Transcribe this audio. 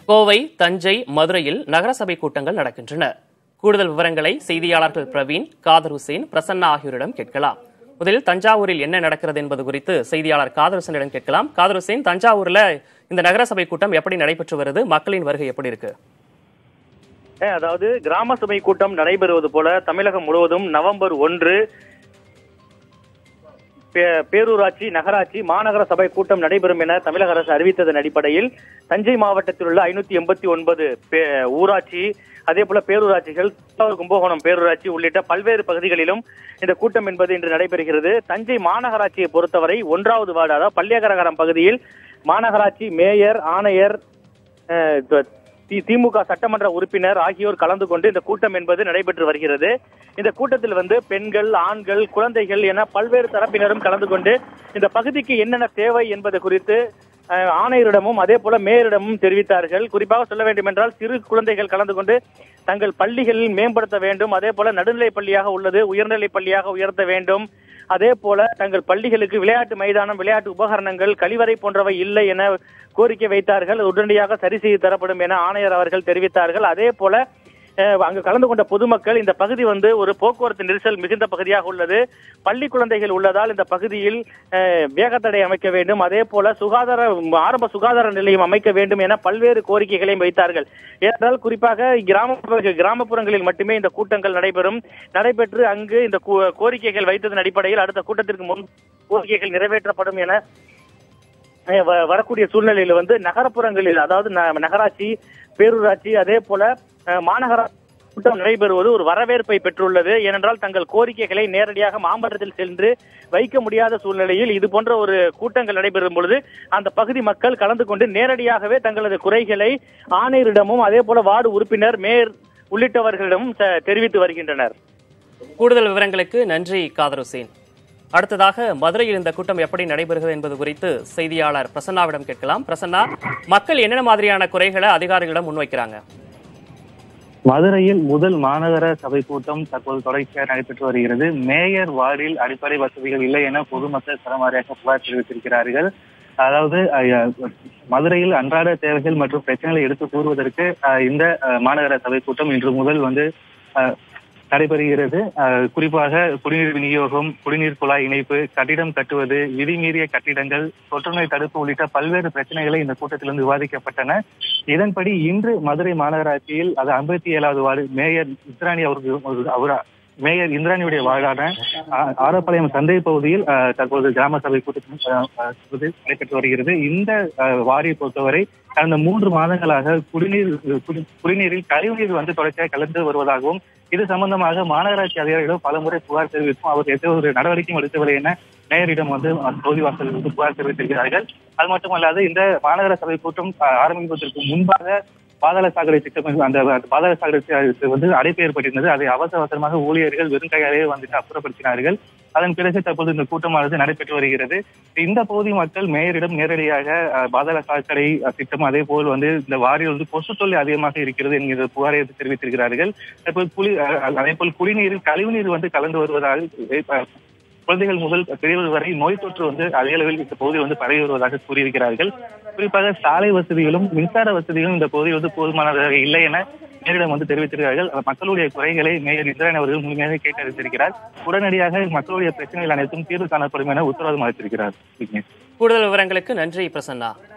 கோவை தஞ்சை மதுரையில் நகரசபை கூட்டங்கள் நடக்கின்றன கூடுதல் விவரங்களை செய்தியாளர்கள் பிரவீன் காதர் ஹுசேன் பிரசன்னா ஆகியோரிடம் கேட்கலாம் முதலில் தஞ்சாவூரில் என்ன நடக்கிறது என்பது குறித்து செய்தியாளர் காதர் ஹுசேனிடம் கேட்கலாம் காதர் ஹுசேன் தஞ்சாவூர்ல இந்த நகரசபை கூட்டம் எப்படி நடைபெற்று வருது மக்களின் வருகை எப்படி இருக்கு ஏ, அதாவது கிராம சபை கூட்டம் நடைபெறுவது போல தமிழகம் முழுவதும் நவம்பர் ஒன்று பே- பேரூராட்சி நகராட்சி மாநகர சபை கூட்டம் நடைபெறும் என தமிழக அரசு அறிவித்ததன் அடிப்படையில் தஞ்சை மாவட்டத்தில் உள்ள ஐநூத்தி எண்பத்தி ஒன்பது ஊராட்சி அதே போல பேரூராட்சிகள் தஞ்சாவூர், கும்பகோணம் பேரூராட்சி உள்ளிட்ட பல்வேறு பகுதிகளிலும் இந்த கூட்டம் என்பது இன்று நடைபெறுகிறது தஞ்சை மாநகராட்சியை பொறுத்தவரை ஒன்றாவது வார்டு அதாவது பள்ளியகரகரம் பகுதியில் மாநகராட்சி மேயர் ஆணையர் அஹ், த- தி- திமுக சட்டமன்ற உறுப்பினர் ஆகியோர் கலந்து கொண்டு இந்த கூட்டம் என்பது நடைபெற்று வருகிறது இந்த கூட்டத்தில் வந்து பெண்கள் ஆண்கள் குழந்தைகள் என பல்வேறு தரப்பினரும் கலந்து கொண்டு இந்த பகுதிக்கு என்னென்ன தேவை என்பது குறித்து அஹ், ஆணையரிடமும் அதே போல மேயரிடமும் தெரிவித்தார்கள் குறிப்பாக சொல்ல வேண்டும் என்றால் சிறு குழந்தைகள் கலந்து கொண்டு தங்கள் பள்ளிகளில் மேம்படுத்த வேண்டும் அதே போல நடுநிலை பள்ளியாக உள்ளது உயர்நிலை பள்ளியாக உயர்த்த வேண்டும் அதே போல தங்கள் பள்ளிகளுக்கு விளையாட்டு மைதானம் விளையாட்டு உபகரணங்கள் கழிவறை போன்றவை இல்லை என கோரிக்கை வைத்தார்கள் உடனடியாக சரி செய்து தரப்படும் என ஆணையர் அவர்கள் தெரிவித்தார்கள் அதே போல அஹ், அங்கு கலந்து கொண்ட பொதுமக்கள் இந்த பகுதி வந்து ஒரு போக்குவரத்து நெரிசல் மிகுந்த பகுதியாக உள்ளது பள்ளி குழந்தைகள் உள்ளதால் இந்த பகுதியில் அஹ், வேகத்தடை அமைக்க வேண்டும் அதே போல சுகாதார ஆரம்ப சுகாதார நிலையம் அமைக்க வேண்டும் என பல்வேறு கோரிக்கைகளையும் வைத்தார்கள் ஏனென்றால் குறிப்பாக கிராமப்புற கிராமப்புறங்களில் மட்டுமே இந்த கூட்டங்கள் நடைபெறும் நடைபெற்று அங்கு இந்த கோ- கோரிக்கைகள் வைத்ததன் அடிப்படையில் அடுத்த கூட்டத்திற்கு முன் கோரிக்கைகள் நிறைவேற்றப்படும் என அஹ் வ- வரக்கூடிய சூழ்நிலையில வந்து நகரப்புறங்களில் அதாவது ந- நகராட்சி பேரூராட்சி அதே போல அஹ், மாநகர கூட்டம் நடைபெறுவது ஒரு வரவேற்பை பெற்றுள்ளது ஏனென்றால் தங்கள் கோரிக்கைகளை நேரடியாக மாமன்றத்தில் சென்று வைக்க முடியாத சூழ்நிலையில் இது போன்ற ஒரு கூட்டங்கள் நடைபெறும் பொழுது அந்த பகுதி மக்கள் கலந்து கொண்டு நேரடியாகவே தங்களது குறைகளை ஆணையரிடமும் அதே போல வார்டு உறுப்பினர் மேயர் உள்ளிட்டவர்களிடமும் தெ- தெரிவித்து வருகின்றனர் கூடுதல் விவரங்களுக்கு நன்றி காதர் ஹுசேன் அடுத்ததாக மதுரையில் இந்த கூட்டம் எப்படி நடைபெறுகிறது என்பது குறித்து செய்தியாளர் பிரசன்னாவிடம் கேட்கலாம் பிரசன்னா மக்கள் என்னென்ன மாதிரியான குறைகளை அதிகாரிகளிடம் முன்வைக்கிறாங்க மதுரையில் முதல் மாநகர சபை கூட்டம் தற்போது தொடர்ச்சியாக நடைபெற்று வருகிறது மேயர் வார்டில் அடிப்படை வசதிகள் இல்லை என பொதுமக்கள் சரமாரியாக புகார் தெரிவித்திருக்கிறார்கள் அதாவது அஹ், மதுரையில் அன்றாட தேவைகள் மற்றும் பிரச்சனைகளை எடுத்து கூறுவதற்கு அஹ், இந்த அஹ், மாநகர சபை கூட்டம் இன்று முதல் வந்து அஹ், நடைபெறுகிறது அஹ், குறிப்பாக குடிநீர் விநியோகம் குடிநீர் குழாய் இணைப்பு கட்டிடம் கட்டுவது விதிமீறிய கட்டிடங்கள் தொற்றுநோய் தடுப்பு உள்ளிட்ட பல்வேறு பிரச்சனைகளை இந்த கூட்டத்திலிருந்து விவாதிக்கப்பட்டன இதன்படி இன்று மதுரை மாநகராட்சியில் அது ஐம்பத்தி ஏழாவது வார்டு மேயர் இந்திராணி அவருக்கு அவர் மேயர் இந்திராணியுடைய வார்டான ஆ- ஆரப்பாளையம் சந்தை பகுதியில் ஆ, தற்போது கிராம சபை கூட்டத்தில் ஆ, ஆ, தற்போது நடைபெற்று வருகிறது இந்த ஆ, வாரியை பொறுத்தவரை கடந்த மூன்று மாதங்களாக குடிநீர் குடி- குடிநீரில் கழிவுநீர் வந்து தொடர்ச்சியாக கலந்து வருவதாகவும் இது சம்பந்தமாக மாநகராட்சி அதிகாரிகளிடம் பலமுறை புகார் தெரிவித்தும் அவர் எந்த ஒரு நடவடிக்கையும் எடுக்கவில்லை என மேயரிடம் வந்து தொகுதிவாசல் வந்து புகார் தெரிவித்திருக்கிறார்கள் அது மட்டுமல்லாது இந்த மாநகர சபை கூட்டம் ஆ, ஆரம்பிப்பதற்கு முன்பாக பாதாள சாக்கடை திட்டம் அந்த பாதாள சாக்கடை தி- வந்து அடைப்பு ஏற்பட்டிருந்தது அதை அவசர அவசரமாக ஊழியர்கள் வெறும் கையாலேயே வந்துட்டு அப்புறப்படுத்தினார்கள் அதன் பிறகு தற்போது இந்த கூட்டமானது நடைபெற்று வருகிறது இந்த பகுதி மக்கள் மேயரிடம் நேரடியாக அஹ், பாதாள சாக்கடை அஹ், திட்டம் அதே போல் வந்து இந்த வாரியில் வந்து கொசு தொல்லை அதிகமாக இருக்கிறது என்கிற புகாரை தெரிவித்திருக்கிறார்கள் தற்போது குளி அஹ், அதே போல் குடிநீரில் கழிவுநீர் வந்து கலந்து வருவதால் அஹ், குழந்தைகள் முதல் பெரியவர் வரை நோய் தொற்று வந்து அதிக அளவில் இந்த பகுதியில் வந்து பரவி வருவதாக கூறியிருக்கிறார்கள் குறிப்பாக சாலை வசதிகளும் மின்சார வசதிகளும் இந்த பகுதியில் வந்து போதுமானதாக இல்லை என மேயரிடம் வந்து தெரிவித்திருக்கிறார்கள் அந்த மக்களுடைய குறைகளை மேயர் இந்திரன் அவர்கள் முழுமையாக கேட்டறிந்திருக்கிறார் உடனடியாக மக்களுடைய பிரச்சனைகள் அனைத்தும் தீர்வு காணப்படும் என உத்தரவாதம் அளித்திருக்கிறார் விக்னேஷ் கூடுதல் விவரங்களுக்கு நன்றி பிரசன்னா